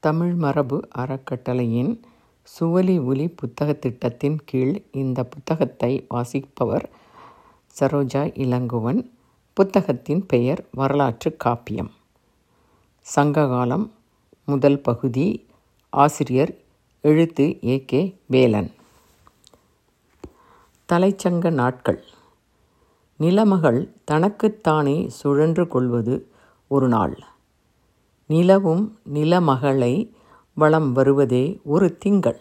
தமிழ் மரபு அறக்கட்டளையின் சுவலி ஒலி புத்தகத் திட்டத்தின் கீழ் இந்த புத்தகத்தை வாசிப்பவர் சரோஜா இளங்கோவன். புத்தகத்தின் பெயர் வரலாற்றுக் காப்பியம். சங்ககாலம் முதல் பகுதி ஆசிரியர் எழுத்து ஏ. கே. வேலன். தலைச்சங்க நாட்கள் நிலமகள் தனக்குத் தானே சுழன்று கொள்வது ஒரு நாள். நிலவும் நிலமகளை வலம் வருவதே ஒரு திங்கள்.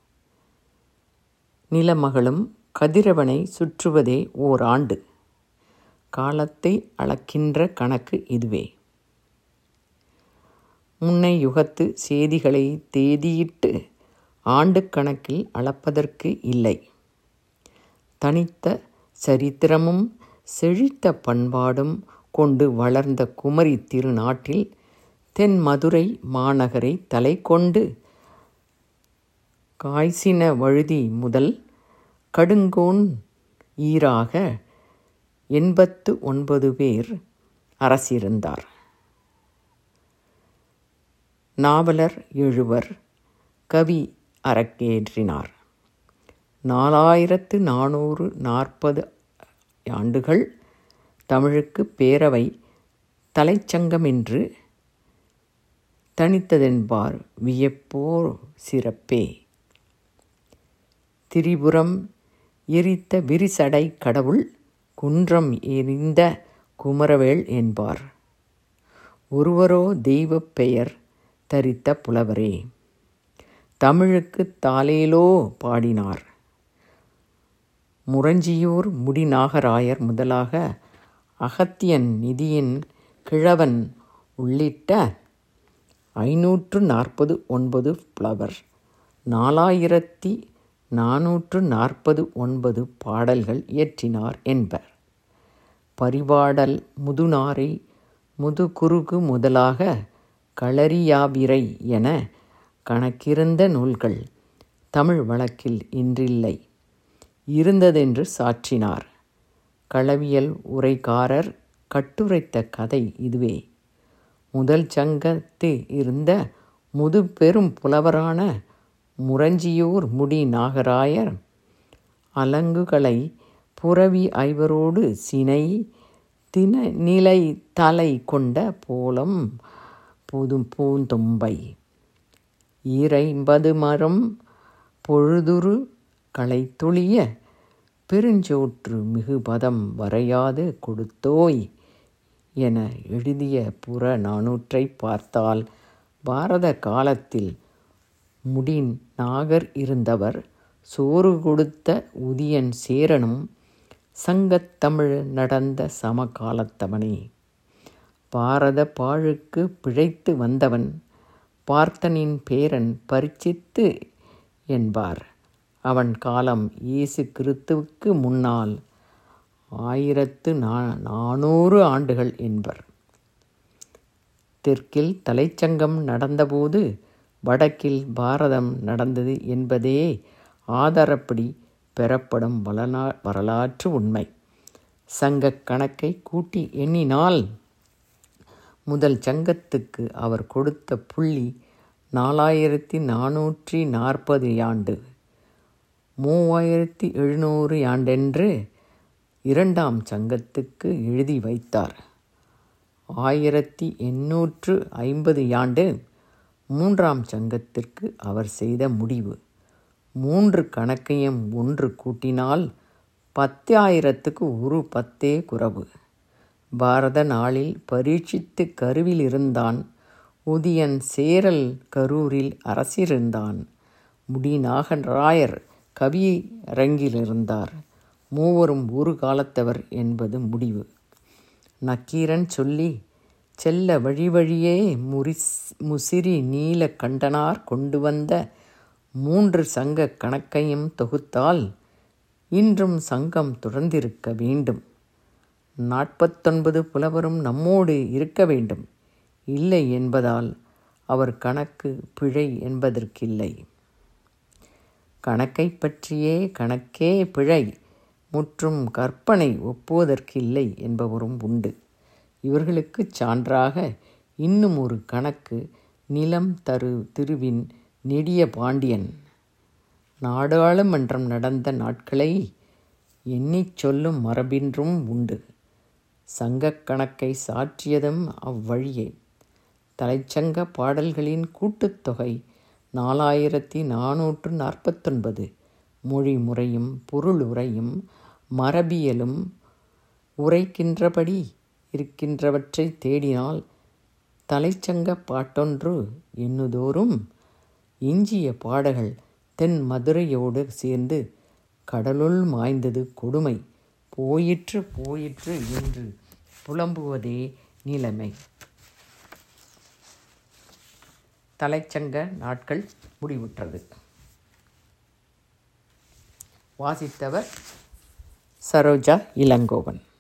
நிலமகளும் கதிரவனைச் சுற்றுவதே ஓர் ஆண்டு. காலத்தை அளக்கின்ற கணக்கு இதுவே. முன்னை யுகத்துச் சேதிகளைத் தேதியிட்டு ஆண்டுக் கணக்கில் அளப்பதற்கு இல்லை. தனித்த சரித்திரமும் செழித்த பண்பாடும் கொண்டு வளர்ந்த குமரித் திருநாட்டில் தென்மதுரை மாநகரைத் தலைக்கொண்டு காய்சின வழுதி முதல் கடுங்கோன் ஈறாக எண்பத்து ஒன்பது பேர் அரசிருந்தார். நாவலர் எழுவர் கவி அரங்கேற்றினார். நாலாயிரத்து நானூறு நாற்பது ஆண்டுகள் தமிழுக்குப் பேரவை தலைச்சங்கமென்று தனித்ததென்பார் வியப்போ சிறப்பே. திரிபுரம் எரித்த விரிசடைக் கடவுள் குன்றம் எறிந்த குமரவேள் என்பார். ஒருவரோ தெய்வப் பெயர் தரித்த புலவரே. தமிழுக்குத் தாலேலோ பாடினார். முரஞ்சியூர் முடிநாகராயர் முதலாக அகத்தியன் நிதியின் கிழவன் உள்ளிட்ட ஐந்நூற்று நாற்பத்து ஒன்பது புலவர் நாலாயிரத்து நானூற்று நாற்பத்து ஒன்பது பாடல்கள் இயற்றினார் என்பர். பரிபாடல் முதுநாரை முதுகுருகு முதலாகக் களரியாவிரை எனக் கணக்கிருந்த நூல்கள் தமிழ் வழக்கில் இன்றில்லை. இருந்ததென்று சாற்றினார். களவியல் உரைகாரர் கட்டுரைத்த கதை இதுவே. முதல் சங்கத்து இருந்த முதுபெரும் புலவரான முரஞ்சியூர் முடி நாகராயர் அலங்குகளைப் புரவி ஐவரோடு சினை நிலை தலை கொண்ட போலம் பூந்தும்பை ஈரைம்பது மரம் பொழுதுறு களைத்தொழியப் பெருஞ்சோற்று மிகுபதம் வரையாது கொடுத்தோய் என எழுதிய புற நானூற்றைப் பார்த்தால் பாரத காலத்தில் முடிநாகர் இருந்தவர் சோறு கொடுத்த உதியன் சேரனும் சங்கத் தமிழ் நடந்த சம காலத்தவனே. பாரதப் பாழுக்குப் பிழைத்து வந்தவன் பார்த்தனின் பேரன் பரீட்சித்து என்பார். அவன் காலம் இயேசு கிறித்துவுக்கு முன்னால் ஆயிரத்து நானூறு ஆண்டுகள் என்பர். தெற்கில் தலைச்சங்கம் நடந்தபோது வடக்கில் பாரதம் நடந்தது என்பதே ஆதாரப்படி பெறப்படும் வரலாற்று உண்மை. சங்கக் கணக்கைக் கூட்டி எண்ணினால் முதல் சங்கத்துக்கு அவர் கொடுத்த புள்ளி நாலாயிரத்து நானூற்று நாற்பது யாண்டு. மூவாயிரத்து எழுநூறு யாண்டென்று இரண்டாம் சங்கத்துக்கு எழுதி வைத்தார். ஆயிரத்து எண்ணூற்று ஐம்பது யாண்டு மூன்றாம் சங்கத்திற்கு அவர் செய்த முடிவு. மூன்று கணக்கையும் ஒன்று கூட்டினால் பத்தாயிரத்துக்கு ஒரு பத்தே குறைவு. பாரத நாளில் பரீட்சித்து கருவிலிருந்தான். உதியன் சேரல் கரூரில் அரசிருந்தான். முடிநாகராயர் கவியரங்கிலிருந்தார். மூவரும் ஒரு காலத்தவர் என்பது முடிவு. நக்கீரன் சொல்லிச் செல்ல வழிவழியே முசிறி நீலக் கண்டனார் கொண்டுவந்த மூன்று சங்கக் கணக்கையும் தொகுத்தால் இன்றும் சங்கம் தொடர்ந்திருக்க வேண்டும். நாற்பத்தொன்பது புலவரும் நம்மோடு இருக்க வேண்டும். இல்லை என்பதால் அவர் கணக்கு பிழை என்பதற்கில்லை. கணக்கைப் பற்றியே கணக்கே பிழை முற்றும் கற்பனை ஒப்புவதற்கில்லை என்பவரும் உண்டு. இவர்களுக்குச் சான்றாக இன்னுமொரு கணக்கு நிலம் தரு திருவின் நெடிய பாண்டியன் நாடாளுமன்றம் நடந்த நாட்களை எண்ணிச் சொல்லும் மரபின்றும் உண்டு சங்கக் கணக்கை சாற்றியதும் அவ்வழியே தலைச்சங்க பாடல்களின் கூட்டுத்தொகை நாலாயிரத்தி நானூற்று நாற்பத்தொன்பது மொழி முறையும் பொருளுரையும் மரபியலும் உரைக்கின்றபடி இருக்கின்றவற்றை தேடினால் தலைச்சங்க பாட்டொன்று எண்ணுதோறும் எஞ்சிய பாடல்கள் தென் மதுரையோடு சேர்ந்து கடலுள் மாய்ந்தது கொடுமை போயிற்று போயிற்று என்று புலம்புவதே நிலைமை தலைச்சங்க நாட்கள் முடிவுற்றது வாசித்தவர் சரோஜா இளங்கோவன்